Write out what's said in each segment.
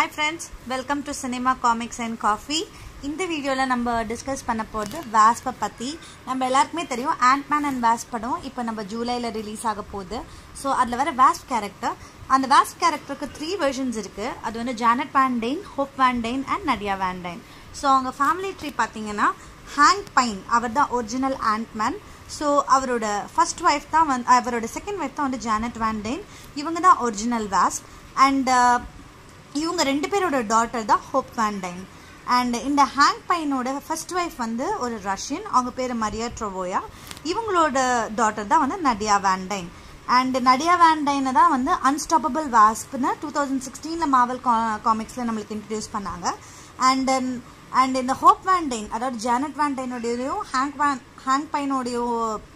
hi friends welcome to cinema comics and coffee இந்த வீடியோவில் நம்ம டிஸ்கஸ் பண்ண போகிறது வாஸ்பை பற்றி நம்ம எல்லாருக்குமே தெரியும் ஆண்ட்மேன் அண்ட் வாஸ்ப் படம் இப்போ நம்ம ஜூலையில் ரிலீஸ் ஆக போகுது ஸோ அதில் வர வாஸ்ப் கேரக்டர் அந்த வாஸ்ப் கேரக்டருக்கு த்ரீ வெர்ஷன்ஸ் இருக்குது அது வந்து Janet Van Dyne Hope Van Dyne and Nadia Van Dyne so அவங்க ஃபேமிலி ட்ரீ பார்த்தீங்கன்னா ஹேங் பைன் அவர் தான் ஒரிஜினல் ஆண்ட்மேன் ஸோ அவரோட ஃபர்ஸ்ட் ஒய்ஃப் தான் வந்து அவரோட செகண்ட் ஒய்ஃப் தான் வந்து ஜானட் வேண்டைன் இவங்க தான் ஒரிஜினல் வாஸ்ப் அண்ட் இவங்க ரெண்டு பேரோட டாட்டர் தான் ஹோப் வேண்டைன் அண்ட் இந்த ஹேங் பையனோட ஃபர்ஸ்ட் ஒய்ஃப் வந்து ஒரு ரஷ்யன் அவங்க பேர் மரியா ட்ரோவோயா இவங்களோட டாட்டர் தான் வந்து நடியா வேண்டைன் அண்ட் நடியா வேண்டைனை தான் வந்து அன்ஸ்டாப்பபிள் வாஸ்ப்னு டூ தௌசண்ட் சிக்ஸ்டீனில் மாவல் கா காமிக்ஸில் நம்மளுக்கு இன்ட்ரடியூஸ் பண்ணாங்க அண்ட் அண்ட் இந்த ஹோப் வேண்டைன் அதாவது ஜானட் வேண்டைனோடையும் ஹேங் வேன் ஹேங் பையனோடையும்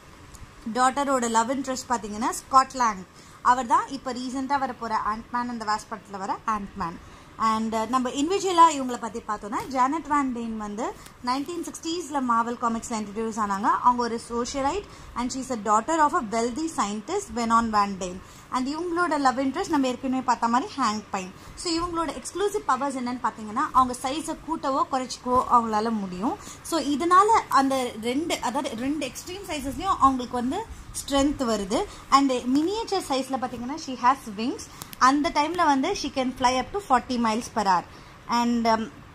டாட்டரோட லவ் இன்ட்ரெஸ்ட் பார்த்தீங்கன்னா ஸ்காட்லாண்ட் அவர் தான் இப்போ ரீசெண்டாக வர போகிற ஆண்ட்மேன் அந்த வாஸ் படத்தில் வர ஆண்ட்மேன் அண்ட் நம்ம இண்டிவிஜுவலாக இவங்களை பற்றி பார்த்தோன்னா ஜானட் வேண்டேன் வந்து நைன்டீன் சிக்ஸ்டீஸில் மாவல் காமிக்ஸில் இன்ட்ரடியூஸ் ஆனாங்க அவங்க ஒரு socialite and she's a daughter of a wealthy scientist Vernon Van Dyne and இவங்களோட லவ் இன்ட்ரெஸ்ட் நம்ம ஏற்கனவே பார்த்த மாதிரி ஹேங் பைன் ஸோ இவங்களோட எக்ஸ்க்ளூசிவ் பவர்ஸ் என்னன்னு பார்த்தீங்கன்னா அவங்க சைஸை கூட்டவோ குறைச்சிக்கவோ அவங்களால முடியும் ஸோ இதனால அந்த ரெண்டு அதாவது ரெண்டு எக்ஸ்ட்ரீம் சைஸஸ்லையும் அவங்களுக்கு வந்து ஸ்ட்ரென்த் வருது அண்ட் மினியேச்சர் சைஸில் பார்த்தீங்கன்னா ஷீ ஹேஸ் விங்ஸ் அந்த டைமில் வந்து she can fly up to forty miles per hour and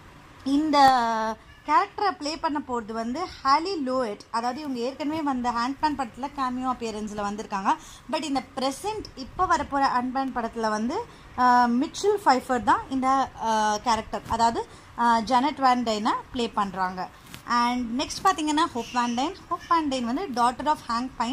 இந்த கேரக்டரை ப்ளே பண்ண போகிறது வந்து ஹாலி லோயட் அதாவது இவங்க ஏற்கனவே வந்த ஹேண்ட்மேன் படத்தில் கேமியோ அப்பியரன்ஸில் வந்திருக்காங்க பட் இந்த ப்ரெசென்ட் இப்போ வரப்போகிற ஹேண்ட்மேன் படத்தில் வந்து மிச்சில் ஃபைஃபர் தான் இந்த கேரக்டர் அதாவது ஜனட் வேண்டைனை ப்ளே பண்ணுறாங்க அண்ட் நெக்ஸ்ட் பார்த்தீங்கன்னா ஹோப் வேண்டைன் ஹோப் வேண்டைன் வந்து daughter of Hank Pym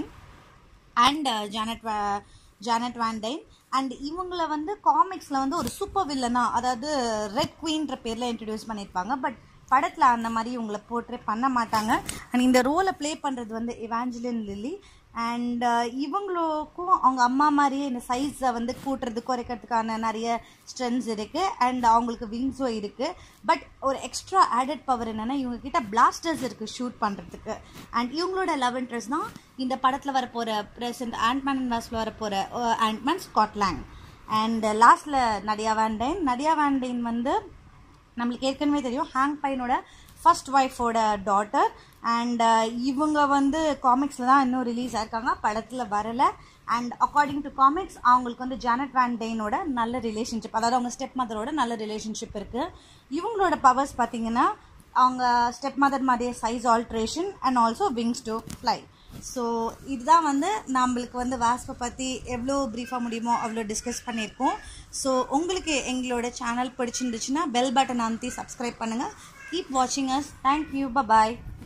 and Janet Janet Van Dyne and இவங்கள வந்து காமிக்ஸில் வந்து ஒரு சூப்பர் வில்லனா அதாவது ரெட் குயின்ற பேரில் இன்ட்ரடியூஸ் பண்ணியிருப்பாங்க பட் படத்தில் அந்த மாதிரி இவங்களை போர்ட்ரே பண்ண மாட்டாங்க அண்ட் இந்த ரோலை ப்ளே பண்ணுறது வந்து இவாஞ்சலின் லில்லி அண்ட் இவங்களுக்கும் அவங்க அம்மா மாதிரியே இந்த சைஸை வந்து கூட்டுறது குறைக்கிறதுக்கான நிறைய ஸ்ட்ரென்த்ஸ் இருக்குது அண்ட் அவங்களுக்கு விங்ஸும் இருக்குது பட் ஒரு எக்ஸ்ட்ரா ஆடட் பவர் என்னென்னா இவங்க கிட்ட பிளாஸ்டர்ஸ் இருக்குது ஷூட் பண்ணுறதுக்கு அண்ட் இவங்களோட லவ் இன்ட்ரெஸ்ட் தான் இந்த படத்தில் வரப்போகிற ப்ரெசன்ட் ஆண்ட்மேன் அண்ட் வாஸில் வரப்போகிற ஆண்ட்மேன் ஸ்காட்லாண்ட் அண்ட் லாஸ்ட்டில் நடியா வேண்டைன் நடியா வேண்டைன் வந்து நம்மளுக்கு ஏற்கனவே தெரியும் ஹேங் பையனோட ஃபர்ஸ்ட் ஒய்ஃபோட டாட்டர் அண்ட் இவங்க வந்து காமிக்ஸில் தான் இன்னும் ரிலீஸ் ஆயிருக்காங்க படத்தில் வரலை அண்ட் அக்கார்டிங் டு காமிக்ஸ் அவங்களுக்கு வந்து ஜானட் வேண்டெயினோட நல்ல ரிலேஷன்ஷிப் அதாவது அவங்க ஸ்டெப் மதரோட நல்ல ரிலேஷன்ஷிப் இருக்குது இவங்களோட பவர்ஸ் பார்த்தீங்கன்னா அவங்க ஸ்டெப் மதர் மாதிரியே size alteration and also wings to fly so இதுதான் வந்து நம்மளுக்கு வந்து வாஸ்பை பற்றி எவ்வளோ ப்ரீஃபாக முடியுமோ அவ்வளோ டிஸ்கஸ் பண்ணியிருக்கோம் ஸோ உங்களுக்கு எங்களோட சேனல் பிடிச்சிருந்துச்சுன்னா பெல் பட்டன் அமுத்தி சப்ஸ்கிரைப் பண்ணுங்கள் கீப் வாட்சிங் அஸ் தேங்க்யூ பாய்